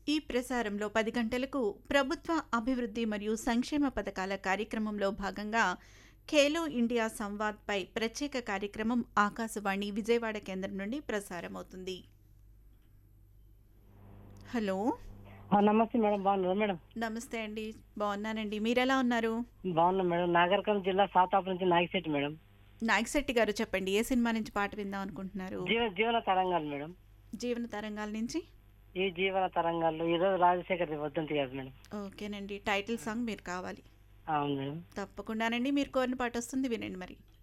ఈ ప్రసారంలో పది గంటలకు ప్రభుత్వ అభివృద్ధి మరియు సంక్షేమ పథకాల కార్యక్రమంలో భాగంగా ఖేలో ఇండియా సంవాద్పై ప్రత్యేక కార్యక్రమం ఆకాశవాణి విజయవాడ కేంద్రం నుండి ప్రసారమవుతుంది హలో ఆ, నమస్తే మేడం బాగున్నారా మేడం నమస్తే అండి బాగున్నానండి మీరెలా ఉన్నారు బాగున్నాం మేడం నాగరికం జిల్లా సాతాపు నుంచి నాగిశెట్టి మేడం నాగశెట్టి గారు చెప్పండి ఏ సినిమా నుంచి పాట విందాం అనుకుంటున్నారు జీవ జీవన తరంగాలు మేడం జీవన తరంగాల నుంచి ఈ జీవన తరంగాల్లో ఈరోజు రాజశేఖర్ వద్దంతి కాదు మేడం ఓకేనండి టైటిల్ సాంగ్ మీరు కావాలి అవును మేడం తప్పకుండానండి మీరు కోరిన పాట వస్తుంది వినండి మరి